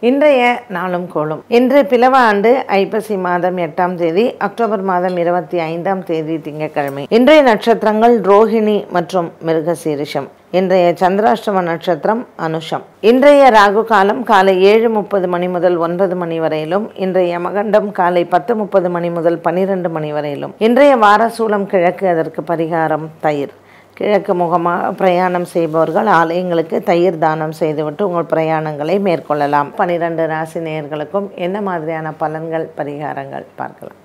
இன்றைய நாளும் கோளும் இன்று பிளவ ஆண்டு ஐப்பசி மாதம் எட்டாம் தேதி அக்டோபர் மாதம் இருபத்தி ஐந்தாம் தேதி திங்கட்கிழமை இன்றைய நட்சத்திரங்கள் ரோஹிணி மற்றும் மிருகசீரிஷம் இன்றைய சந்திராஷ்டம நட்சத்திரம் அனுஷம் இன்றைய ராகு காலம் காலை ஏழு முப்பது மணி முதல் ஒன்பது மணி வரையிலும் இன்றைய யமகண்டம் காலை பத்து முப்பது மணி முதல் பன்னிரெண்டு மணி வரையிலும் இன்றைய வாரசூலம் கிழக்கு அதற்கு பரிகாரம் தயிர் கிழக்கு முகமாக பிரயாணம் செய்பவர்கள் ஆலயங்களுக்கு தயிர் தானம் செய்துவிட்டு உங்கள் பிரயாணங்களை மேற்கொள்ளலாம் பனிரெண்டு ராசி நேயர்களுக்கும் என்ன மாதிரியான பலன்கள் பரிகாரங்கள் பார்க்கலாம்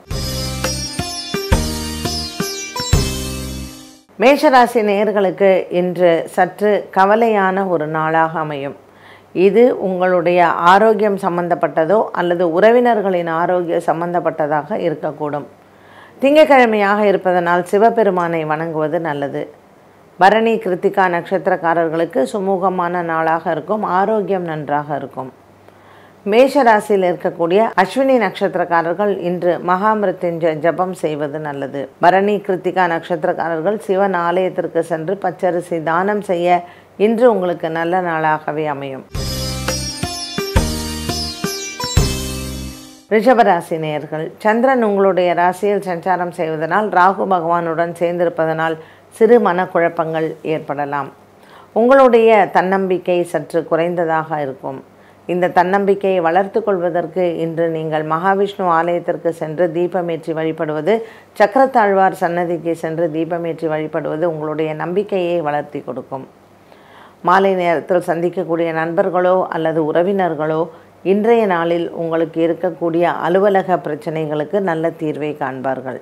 மேஷராசி நேயர்களுக்கு இன்று சற்று கவலையான ஒரு நாளாக அமையும் இது உங்களுடைய ஆரோக்கியம் சம்பந்தப்பட்டதோ அல்லது உறவினர்களின் ஆரோக்கியம் சம்பந்தப்பட்டதாக இருக்கக்கூடும் திங்கக்கிழமையாக இருப்பதனால் சிவபெருமானை வணங்குவது நல்லது பரணி கிருத்திகா நட்சத்திரக்காரர்களுக்கு சுமூகமான நாளாக இருக்கும் ஆரோக்கியம் நன்றாக இருக்கும் மேஷ ராசியில் இருக்கக்கூடிய அஸ்வினி நட்சத்திரக்காரர்கள் இன்று மகாமிருத்யுஞ்ச ஜபம் செய்வது நல்லது பரணி கிருத்திகா நட்சத்திரக்காரர்கள் சிவன் ஆலயத்திற்கு சென்று பச்சரிசி தானம் செய்ய இன்று உங்களுக்கு நல்ல நாளாகவே அமையும் ரிஷபராசி நேயர்கள் சந்திரன் உங்களுடைய ராசியில் சஞ்சாரம் செய்வதனால் ராகு பகவானுடன் சேர்ந்திருப்பதனால் சிறு மனக்குழப்பங்கள் ஏற்படலாம் உங்களுடைய தன்னம்பிக்கை சற்று குறைந்ததாக இருக்கும் இந்த தன்னம்பிக்கையை வளர்த்து கொள்வதற்கு இன்று நீங்கள் மகாவிஷ்ணு ஆலயத்திற்கு சென்று தீபமேற்றி வழிபடுவது சக்கரத்தாழ்வார் சன்னதிக்கு சென்று தீபமேற்றி வழிபடுவது உங்களுடைய நம்பிக்கையை வளர்த்தி கொடுக்கும் மாலை நேரத்தில் சந்திக்கக்கூடிய நண்பர்களோ அல்லது உறவினர்களோ இன்றைய நாளில் உங்களுக்கு இருக்கக்கூடிய அலுவலக பிரச்சனைகளுக்கு நல்ல தீர்வை காண்பார்கள்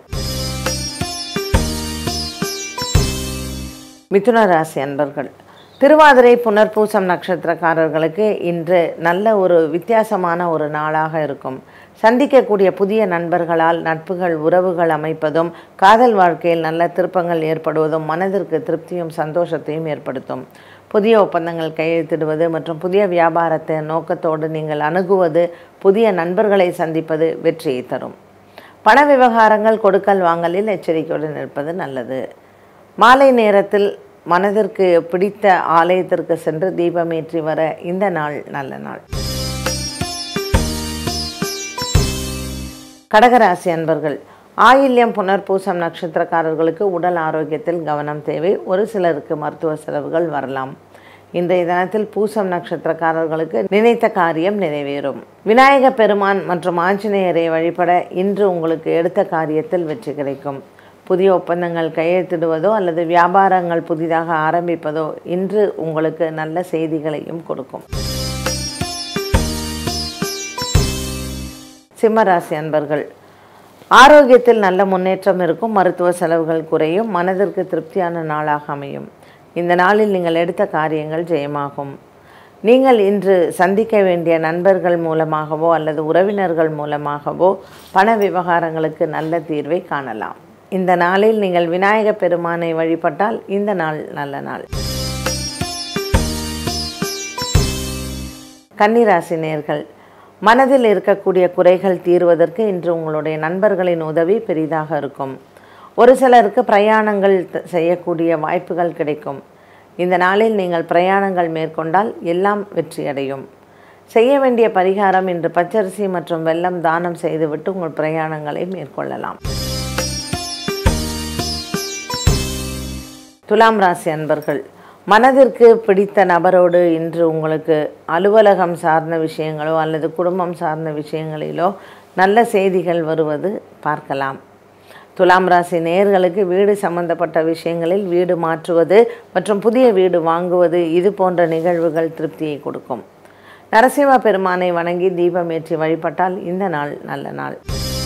மிதுன ராசி அன்பர்கள் திருவாதிரை புனர்பூசம் நட்சத்திரக்காரர்களுக்கு இன்று நல்ல ஒரு வித்தியாசமான ஒரு நாளாக இருக்கும் சந்திக்கக்கூடிய புதிய நண்பர்களால் நட்புகள் உறவுகள் அமைப்பதும் காதல் வாழ்க்கையில் நல்ல திருப்பங்கள் ஏற்படுவதும் மனதிற்கு திருப்தியும் சந்தோஷத்தையும் ஏற்படுத்தும் புதிய ஒப்பந்தங்கள் கையெழுத்திடுவது மற்றும் புதிய வியாபாரத்தை நோக்கத்தோடு நீங்கள் அணுகுவது புதிய நண்பர்களை சந்திப்பது வெற்றியை தரும் பண விவகாரங்கள் கொடுக்கல் வாங்கலில் எச்சரிக்கையுடன் இருப்பது நல்லது மாலை நேரத்தில் மனதிற்கு பிடித்த ஆலயத்திற்கு சென்று தீபமேற்றி வர இந்த நாள் நல்ல நாள் கடகராசி அன்பர்கள் ஆயில்யம் புனர்பூசம் நட்சத்திரக்காரர்களுக்கு உடல் ஆரோக்கியத்தில் கவனம் தேவை ஒரு சிலருக்கு மருத்துவ செலவுகள் வரலாம் இன்றைய தினத்தில் பூசம் நட்சத்திரக்காரர்களுக்கு நினைத்த காரியம் நிறைவேறும் விநாயக பெருமான் மற்றும் ஆஞ்சநேயரை வழிபட இன்று உங்களுக்கு எடுத்த காரியத்தில் வெற்றி கிடைக்கும் புதிய ஒப்பந்தங்கள் கையெழுத்திடுவதோ அல்லது வியாபாரங்கள் புதிதாக ஆரம்பிப்பதோ இன்று உங்களுக்கு நல்ல செய்திகளையும் கொடுக்கும் சிம்மராசி அன்பர்கள் ஆரோக்கியத்தில் நல்ல முன்னேற்றம் இருக்கும் மருத்துவ செலவுகள் குறையும் மனதிற்கு திருப்தியான நாளாக அமையும் இந்த நாளில் நீங்கள் எடுத்த காரியங்கள் ஜெயமாகும் நீங்கள் இன்று சந்திக்க வேண்டிய நண்பர்கள் மூலமாகவோ அல்லது உறவினர்கள் மூலமாகவோ பண விவகாரங்களுக்கு நல்ல தீர்வை காணலாம் இந்த நாளில் நீங்கள் விநாயக பெருமானை வழிபட்டால் இந்த நாள் நல்ல நாள் கன்னிராசி நேர்கள் மனதில் இருக்கக்கூடிய குறைகள் தீர்வதற்கு இன்று உங்களுடைய நண்பர்களின் உதவி பெரிதாக இருக்கும் ஒரு சிலருக்கு பிரயாணங்கள் செய்யக்கூடிய வாய்ப்புகள் கிடைக்கும் இந்த நாளில் நீங்கள் பிரயாணங்கள் மேற்கொண்டால் எல்லாம் வெற்றியடையும் செய்ய வேண்டிய பரிகாரம் இன்று பச்சரிசி மற்றும் வெல்லம் தானம் செய்துவிட்டு உங்கள் பிரயாணங்களை மேற்கொள்ளலாம் துலாம் ராசி அன்பர்கள் மனதிற்கு பிடித்த நபரோடு இன்று உங்களுக்கு அலுவலகம் சார்ந்த விஷயங்களோ அல்லது குடும்பம் சார்ந்த விஷயங்களிலோ நல்ல செய்திகள் வருவது பார்க்கலாம் துலாம் ராசி நேர்களுக்கு வீடு சம்பந்தப்பட்ட விஷயங்களில் வீடு மாற்றுவது மற்றும் புதிய வீடு வாங்குவது இது போன்ற நிகழ்வுகள் திருப்தியை கொடுக்கும் நரசிம்ம பெருமானை வணங்கி தீபமேற்றி வழிபட்டால் இந்த நாள் நல்ல நாள்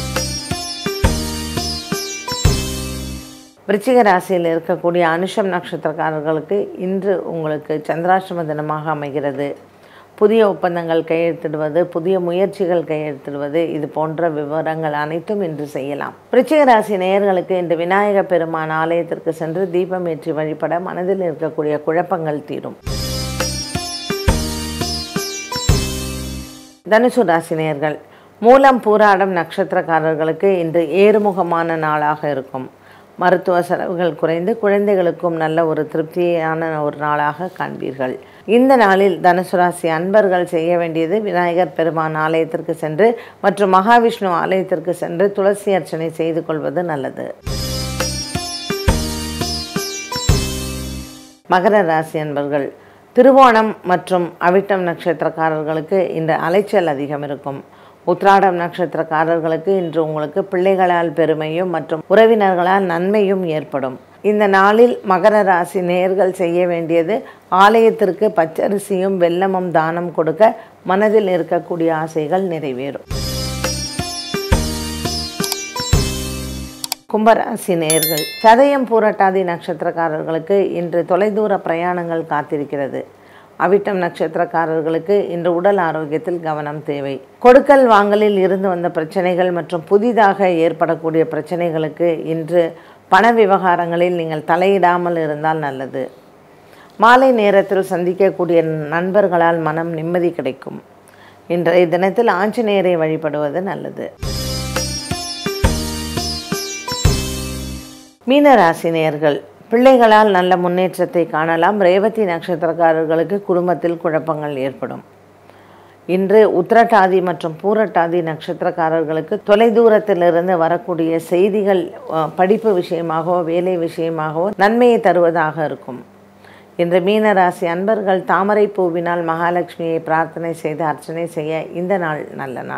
விருச்சிக ராசியில் இருக்கக்கூடிய அனுஷம் நட்சத்திரக்காரர்களுக்கு இன்று உங்களுக்கு சந்திராஷ்டம தினமாக அமைகிறது புதிய ஒப்பந்தங்கள் கையெழுத்திடுவது புதிய முயற்சிகள் கையெழுத்திடுவது இது போன்ற விவரங்கள் அனைத்தும் இன்று செய்யலாம் விருச்சிக ராசி நேயர்களுக்கு இன்று விநாயக பெருமான் ஆலயத்திற்கு சென்று தீபம் ஏற்றி வழிபட மனதில் இருக்கக்கூடிய குழப்பங்கள் தீரும் தனுசு ராசி நேயர்கள் மூலம் பூராடம் நட்சத்திரக்காரர்களுக்கு இன்று ஏறுமுகமான நாளாக இருக்கும் மருத்துவ செலவுகள் குறைந்து குழந்தைகளுக்கும் நல்ல ஒரு திருப்தியான ஒரு நாளாக காண்பீர்கள் இந்த நாளில் தனுசு ராசி அன்பர்கள் செய்ய வேண்டியது விநாயகர் பெருமான் ஆலயத்திற்கு சென்று மற்றும் மகாவிஷ்ணு ஆலயத்திற்கு சென்று துளசி அர்ச்சனை செய்து கொள்வது நல்லது மகர ராசி அன்பர்கள் திருவோணம் மற்றும் அவிட்டம் நட்சத்திரக்காரர்களுக்கு இன்று அலைச்சல் அதிகம் இருக்கும் உத்ராடம் நட்சத்திரக்காரர்களுக்கு இன்று உங்களுக்கு பிள்ளைகளால் பெருமையும் மற்றும் உறவினர்களால் நன்மையும் ஏற்படும் இந்த நாளில் மகர ராசி நேர்கள் செய்ய வேண்டியது ஆலயத்திற்கு பச்சரிசியும் வெல்லமும் தானம் கொடுக்க மனதில் இருக்கக்கூடிய ஆசைகள் நிறைவேறும் கும்பராசி நேர்கள் சதயம் பூரட்டாதி நட்சத்திரக்காரர்களுக்கு இன்று தொலைதூர பிரயாணங்கள் காத்திருக்கிறது அவிட்டம் நட்சத்திரக்காரர்களுக்கு இன்று உடல் ஆரோக்கியத்தில் கவனம் தேவை கொடுக்கல் வாங்கலில் இருந்து வந்த பிரச்சனைகள் மற்றும் புதிதாக ஏற்படக்கூடிய பிரச்சனைகளுக்கு இன்று பண விவகாரங்களில் நீங்கள் தலையிடாமல் இருந்தால் நல்லது மாலை நேரத்தில் சந்திக்கக்கூடிய நண்பர்களால் மனம் நிம்மதி கிடைக்கும் இன்றைய தினத்தில் ஆஞ்சநேயரை வழிபடுவது நல்லது மீனராசினியர்கள் பிள்ளைகளால் நல்ல முன்னேற்றத்தை காணலாம் ரேவதி நட்சத்திரக்காரர்களுக்கு குடும்பத்தில் குழப்பங்கள் ஏற்படும் இன்று உத்திரட்டாதி மற்றும் பூரட்டாதி நட்சத்திரக்காரர்களுக்கு தொலைதூரத்திலிருந்து வரக்கூடிய செய்திகள் அஹ், படிப்பு விஷயமாகவோ வேலை விஷயமாகவோ நன்மையை தருவதாக இருக்கும் இன்று மீனராசி அன்பர்கள் தாமரை பூவினால் மகாலட்சுமியை பிரார்த்தனை செய்து அர்ச்சனை செய்ய இந்த நாள் நல்ல நாள்